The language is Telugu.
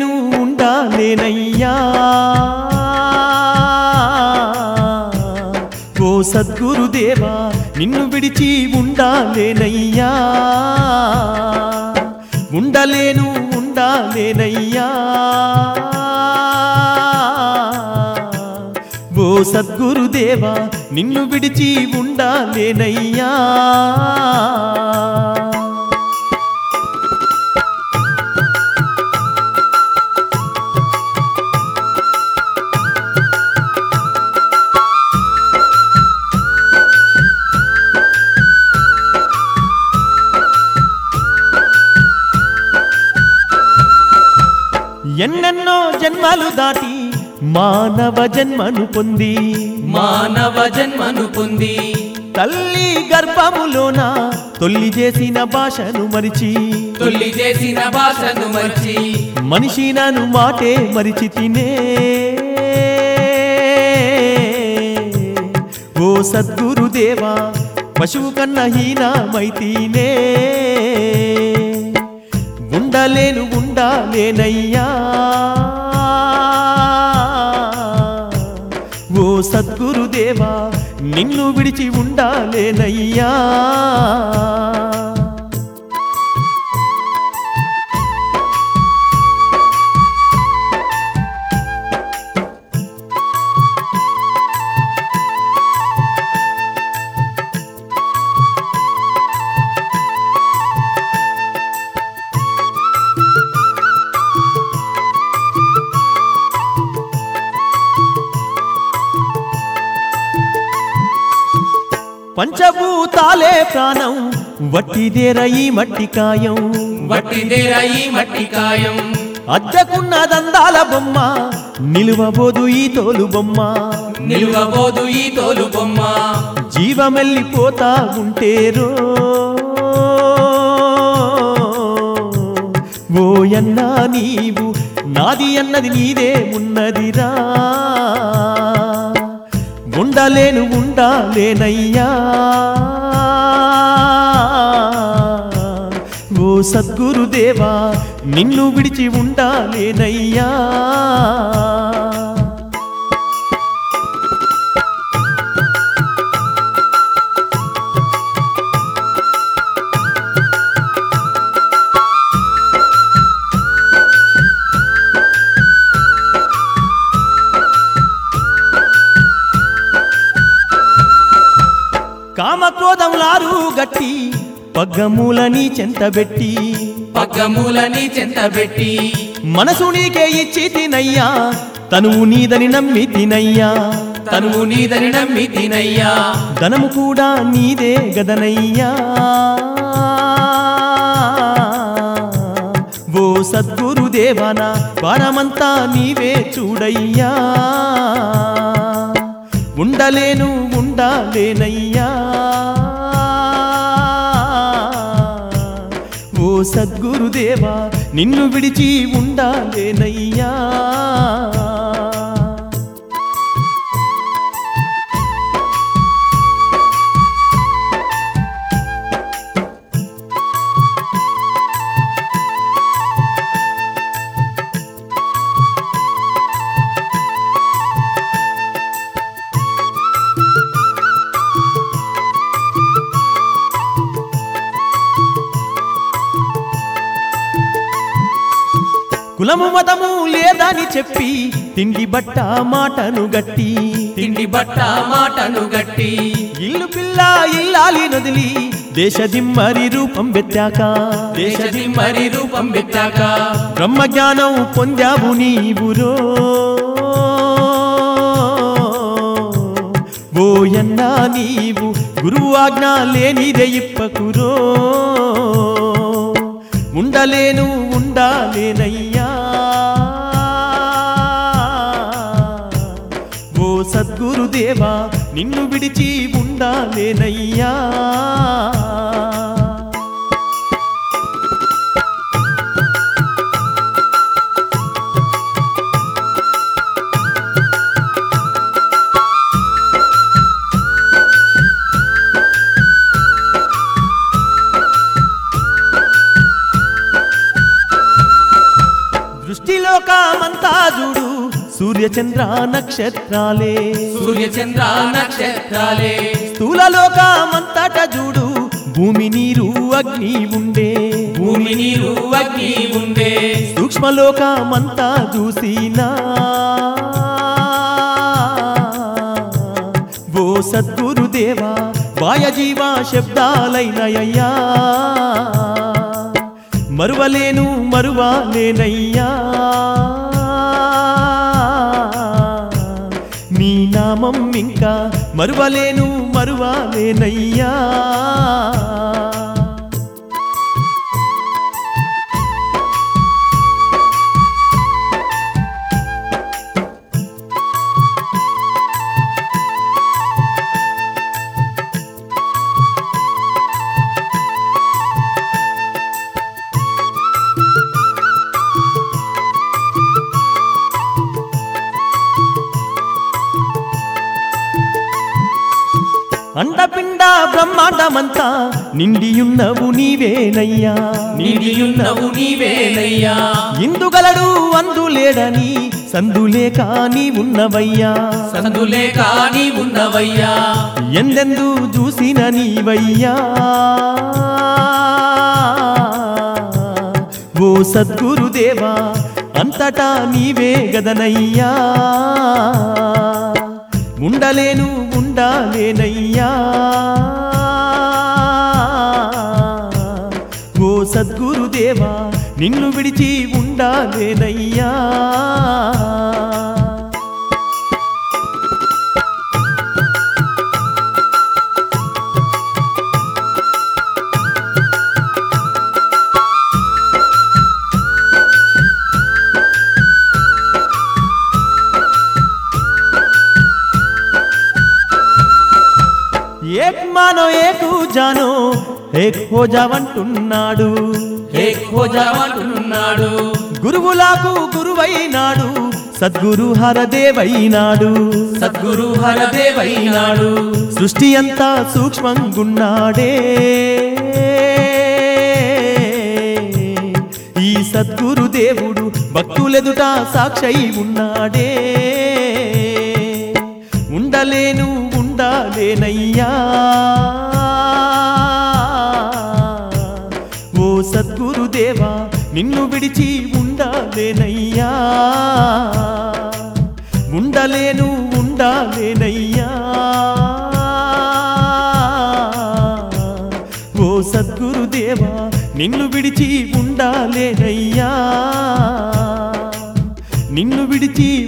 ఉండలేను ఉండాలేనయ్యా ఓ సద్గురుదేవా నిన్ను విడిచి ఉండాలేనయ్యా ఉండలేను ఉండాలేనయ్యా ఓ సద్గురుదేవా నిన్ను విడిచి ఉండాలేనయ్యా ఎన్నెన్నో జన్మలు దాటి మానవ జన్మను పొంది మానవ జన్మను పొంది తల్లి గర్భములోన తొల్లి చేసిన భాషను మరిచి తొల్లి చేసిన భాషను మర్చి మనిషి నన్ను మాటే మరిచి తినే ఓ సద్గురుదేవా పశువు కన్న హీనమైతీనే ఉండలేను ఉండాలేనయ్యా ఓ సద్గురుదేవా నిన్ను విడిచి ఉండాలేనయ్యా పంచభూతాలే ప్రాణం వట్టిదేర ఈ మట్టి కాయం వట్టిదేరా ఈ మట్టి కాయం అద్దకున్న దందాల బొమ్మ నిలువబోదు ఈ తోలు బొమ్మ నిలువబోదు ఈ తోలు బొమ్మ జీవమెల్లిపోతా ఉంటేరో ఓయన్నా నీవు నాది అన్నది నీదే ఉన్నదిరా ఉండలేను ఉండాలేనయ్యా ఓ సద్గురుదేవా నిన్ను విడిచి ఉండాలేనయ్యా కామక్రోధములారు గట్టి పగ్గమూలని చెంతబెట్టి పగ్గమూలని చెంతబెట్టి మనసు నీకే ఇచ్చి తినయ్యా తనువు నీదని నమ్మి తినయ్యా తనువు నీదని నమ్మి తినయ్యా ధనము కూడా నీదే గదనయ్యా ఓ సద్గురుదేవనా వారమంతా నీవే చూడయ్యా ఉండలేను ఉండాలేనయ్యా ఓ సద్గురుదేవా నిన్ను విడిచి ఉండాలేనయ్యా కులము మతము లేదని చెప్పి తిండి బట్ట మాటను గట్టి తిండి బట్ట మాటను గట్టి ఇల్లు పిల్ల ఇల్లాలి నదిలి దేశదిమ్మరి రూపం వెత్తాక దేశది మరి రూపం పెట్టాక బ్రహ్మ జ్ఞానం పొందావు నీవురో ఓయన్నా నీవు గురువు ఆజ్ఞ లేనిదే ఇప్పకురో ఉండలేను ఉండాలేనయ్యా ఓ సద్గురుదేవా నిన్ను విడిచి ఉండాలేనయ్యా సృష్టిలోకమంతా చూడు సూర్యచంద్ర నక్షత్రాలే సూర్య చంద్ర నక్షత్రాలే స్థూలలోకమంతట చూడు భూమి నీరు అగ్ని ఉండే భూమి నీరు అగ్ని ఉండే సూక్ష్మలోకమంతా చూసినా ఓ సద్గురుదేవా వాయజీవా శబ్దాలైనయ్యా మరువలేను మరువలేనయ్యా నీ నామం ఇంకా మరువలేను మరువలేనయ్యా అండపిండ బ్రహ్మాండమంతా నిండియున్నవు నీవేనయ్యా నిండియున్నవు నీవేనయ్యా ఇందుగలడు అందులేడని సందులేక నీ ఉన్నవయ్యా సందులే కాని ఉన్నవయ్యా ఎందెందు చూసిన నీవయ్యా ఓ సద్గురుదేవా అంతటా నీవే గదనయ్యా ఉండలేను ఉండాలేనయ్యా ఓ సద్గురుదేవా నిన్ను విడిచి ఉండాలేనయ్యా ఏక్ మానో ఏకు జానో ఏక్ హో జావంటున్నాడు హే ఖోజామంటున్నాడు గురువులకు గురువైనాడు సద్గురు హరదేవైనాడు సద్గురు హరదేవైనాడు సృష్టి అంతా సూక్ష్మంగున్నాడే ఈ సద్గురు దేవుడు భక్తులెదుట సాక్షై ఉన్నాడే ఉండలేను ఉండాలేనయ్యా ఓ సద్గురుదేవా నిన్ను విడిచి ఉండాలేనయ్యా ఉండలేను ఉండాలేనయ్యా ఓ సద్గురుదేవా నిన్ను విడిచి ఉండాలేనయ్యా నిన్ను విడిచి